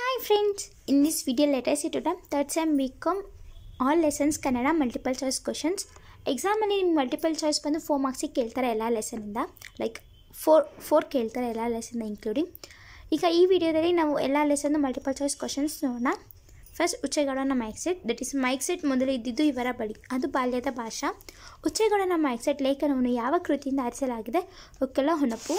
Hi friends, in this video let us see to the third sem BCom all lessons Kannada multiple choice questions ಎಕ್ಸಾಮಲ್ಲಿ ನಿಮ್ಗೆ multiple choice ಬಂದು four ಮಾರ್ಕ್ಸಿಗೆ ಕೇಳ್ತಾರೆ ಎಲ್ಲ ಲೆಸನಿಂದ like four four ಕೇಳ್ತಾರೆ ಎಲ್ಲ ಲೆಸನ್ನ ಇನ್ಕ್ಲೂಡಿಂಗ್ ಈಗ ಈ ವಿಡಿಯೋದಲ್ಲಿ ನಾವು ಎಲ್ಲ ಲೆಸನ್ನು ಮಲ್ಟಿಪಲ್ ಚಾಯ್ಸ್ ಕ್ವಶನ್ಸ್ ನೋಡೋಣ ಫಸ್ಟ್ ಉಚ್ಚೆಗೌಡನ mike set that is mike set ಮೊದಲು ಇದ್ದಿದ್ದು ಇವರ ಬಳಿ ಅದು ಬಾಲ್ಯದ ಭಾಷಾ ಉಚ್ಚೆಗೌಡನ ಮೈಕ್ ಸೆಟ್ ಲೇಖನವನ್ನು ಯಾವ ಕೃತಿಯಿಂದ ಆರಿಸಲಾಗಿದೆ ಒಕ್ಕೆಲ ಹೊನಪು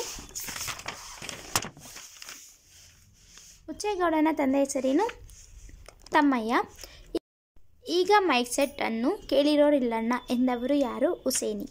ಉಚ್ಚೇಗೌಡನ ತಂದೆ ಹೆಸರೇನು ತಮ್ಮಯ್ಯ ಈಗ ಮೈಕ್ ಸೆಟ್ ಅನ್ನು ಕೇಳಿರೋರಿಲ್ಲಣ್ಣ ಎಂದವರು ಯಾರು ಹುಸೇನಿ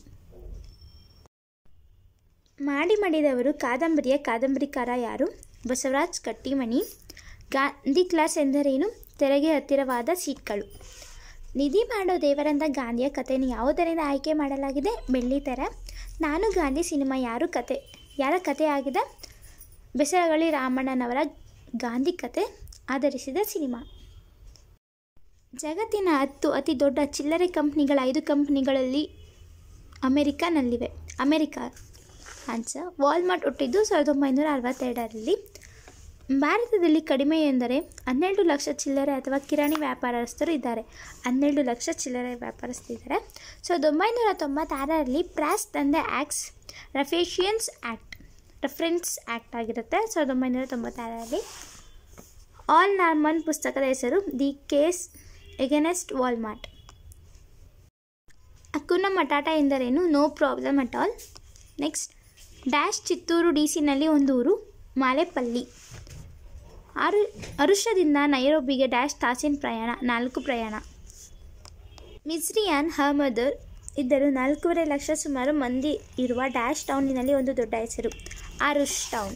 ಮಾಡಿ ಮಾಡಿದವರು ಕಾದಂಬರಿಯ ಕಾದಂಬರಿಕಾರ ಯಾರು ಬಸವರಾಜ್ ಕಟ್ಟಿಮಣಿ ಗಾಂಧಿ ಕ್ಲಾಸ್ ಎಂದರೇನು ತೆರೆಗೆ ಹತ್ತಿರವಾದ ಸೀಟ್ಗಳು ನಿಧಿ ಮಾಡೋ ದೇವರಂತ ಗಾಂಧಿಯ ಕಥೆಯನ್ನು ಯಾವುದರಿಂದ ಆಯ್ಕೆ ಮಾಡಲಾಗಿದೆ ಬೆಳ್ಳಿತೆರೆ ನಾನು ಗಾಂಧಿ ಸಿನಿಮಾ ಯಾರು ಕತೆ ಯಾರ ಕಥೆ ಆಗಿದೆ ಬೆಸರಗಳಿ ರಾಮಣ್ಣನವರ ಗಾಂಧಿ ಕತೆ ಆಧರಿಸಿದ ಸಿನಿಮಾ ಜಗತ್ತಿನ ಹತ್ತು ಅತಿ ದೊಡ್ಡ ಚಿಲ್ಲರೆ ಕಂಪ್ನಿಗಳ ಐದು ಕಂಪ್ನಿಗಳಲ್ಲಿ ಅಮೆರಿಕಾನಲ್ಲಿವೆ ಅಮೆರಿಕಾ ಆನ್ಸರ್ ವಾಲ್ಮಾರ್ಟ್ ಹುಟ್ಟಿದ್ದು ಸಾವಿರದ ಒಂಬೈನೂರ ಅರವತ್ತೆರಡರಲ್ಲಿ ಭಾರತದಲ್ಲಿ ಕಡಿಮೆ ಎಂದರೆ ಹನ್ನೆರಡು ಲಕ್ಷ ಚಿಲ್ಲರೆ ಅಥವಾ ಕಿರಾಣಿ ವ್ಯಾಪಾರಸ್ಥರು ಇದ್ದಾರೆ ಹನ್ನೆರಡು ಲಕ್ಷ ಚಿಲ್ಲರೆ ವ್ಯಾಪಾರಸ್ಥರಿದ್ದಾರೆ ಸಾವಿರದ ಒಂಬೈನೂರ ತೊಂಬತ್ತಾರರಲ್ಲಿ ಪ್ರಾಸ್ ತಂದೆ ಆ್ಯಕ್ಸ್ ರಫೇಷಿಯನ್ಸ್ ಆ್ಯಕ್ಟ್ ರೆಫರೆನ್ಸ್ ಆ್ಯಕ್ಟ್ ಆಗಿರುತ್ತೆ ಸಾವಿರದ ಒಂಬೈನೂರ ತೊಂಬತ್ತಾರರಲ್ಲಿ ಆಲ್ ನಾರ್ಮನ್ ಪುಸ್ತಕದ ಹೆಸರು ದಿ ಕೇಸ್ ಎಗನೆಸ್ಟ್ ವಾಲ್ಮಾರ್ಟ್ ಅಕ್ಕುನ ಮಟಾಟ ಎಂದರೇನು no problem at all next dash Chittoor ಡಿ ಸಿನಲ್ಲಿ ಒಂದು ಊರು ಮಾಲೆಪಲ್ಲಿ ಆರು ಅರುಷದಿಂದ ನೈರೋಬಿಗೆ ಡ್ಯಾಶ್ ತಾಸಿನ ಪ್ರಯಾಣ ನಾಲ್ಕು ಪ್ರಯಾಣ ಮಿಸ್ರಿಯಾನ್ ಅಹಮದರ್ ಇದ್ದರು ನಾಲ್ಕೂವರೆ ಲಕ್ಷ ಸುಮಾರು ಮಂದಿ ಇರುವ ಡ್ಯಾಶ್ ಟೌನಿನಲ್ಲಿ ಒಂದು ದೊಡ್ಡ ಹೆಸರು Arusha town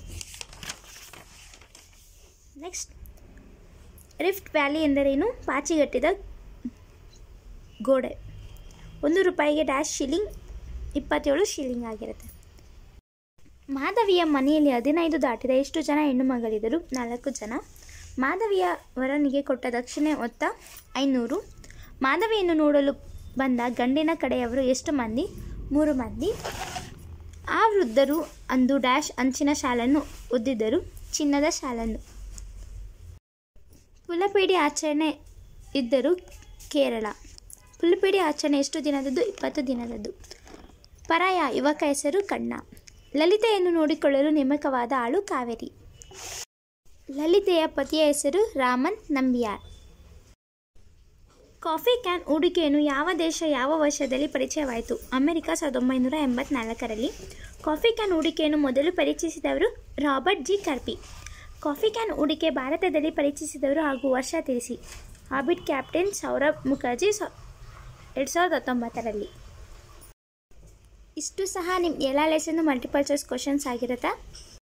next Rift Valley ಎಂದರೇನು ಪಾಚಿಗಟ್ಟಿದ ಗೋಡೆ ಒಂದು ರೂಪಾಯಿಗೆ ಡ್ಯಾಶ್ ಶಿಲ್ಲಿಂಗ್ ಇಪ್ಪತ್ತೇಳು ಶಿಲ್ಲಿಂಗ್ ಆಗಿರುತ್ತೆ ಮಾಧವಿಯ ಮನೆಯಲ್ಲಿ ಹದಿನೈದು ದಾಟಿದ ಎಷ್ಟು ಜನ ಹೆಣ್ಣು ಮಗಳಿದ್ದರು ನಾಲ್ಕು ಜನ ಮಾಧವಿಯ ವರನಿಗೆ ಕೊಟ್ಟ ದಕ್ಷಿಣೆ ಮೊತ್ತ ಐನೂರು ಮಾಧವಿಯನ್ನು ನೋಡಲು ಬಂದ ಗಂಡಿನ ಕಡೆಯವರು ಎಷ್ಟು ಮಂದಿ ಮೂರು ಮಂದಿ ಆ ವೃದ್ಧರು ಅಂದು ಡ್ಯಾಶ್ ಅಂಚಿನ ಶಾಲನ್ನು ಒದ್ದಿದ್ದರು ಚಿನ್ನದ ಶಾಲನ್ನು ಪುಲಪೇಡಿ ಆಚರಣೆ ಇದ್ದರು ಕೇರಳ ಪುಲಪೇಡಿ ಆಚರಣೆ ಎಷ್ಟು ದಿನದದ್ದು ಇಪ್ಪತ್ತು ದಿನದದ್ದು ಪರಾಯ ಯುವಕ ಹೆಸರು ಕಣ್ಣ ಲಲಿತೆಯನ್ನು ನೋಡಿಕೊಳ್ಳಲು ನೇಮಕವಾದ ಆಳು ಕಾವೇರಿ ಲಲಿತೆಯ ಪತಿಯ ಹೆಸರು ರಾಮನ್ ನಂಬಿಯಾರ್ ಕಾಫಿ ಕ್ಯಾನ್ ಹೂಡಿಕೆಯನ್ನು ಯಾವ ದೇಶ ಯಾವ ವರ್ಷದಲ್ಲಿ ಪರಿಚಯವಾಯಿತು ಅಮೆರಿಕ ಸಾವಿರದ ಒಂಬೈನೂರ ಎಂಬತ್ನಾಲ್ಕರಲ್ಲಿ ಕಾಫಿ ಕ್ಯಾನ್ ಹೂಡಿಕೆಯನ್ನು ಮೊದಲು ಪರಿಚಯಿಸಿದವರು Robert G Kirby coffee can ಹೂಡಿಕೆ ಭಾರತದಲ್ಲಿ ಪರಿಚಯಿಸಿದವರು ಹಾಗೂ ವರ್ಷ ತಿಳಿಸಿ ಹಾಬಿಟ್ ಕ್ಯಾಪ್ಟನ್ ಸೌರಭ್ ಮುಖರ್ಜಿ ಸಾ ಎರಡು ಸಾವಿರದ ಹತ್ತೊಂಬತ್ತರಲ್ಲಿ ಇಷ್ಟು ಸಹ ನಿಮ್ಮ ಎಲ್ಲ ಲೆಸನ್ನು ಮಲ್ಟಿಪಲ್ ಚಾಯ್ಸ್ ಕ್ವಶನ್ಸ್ ಆಗಿರುತ್ತೆ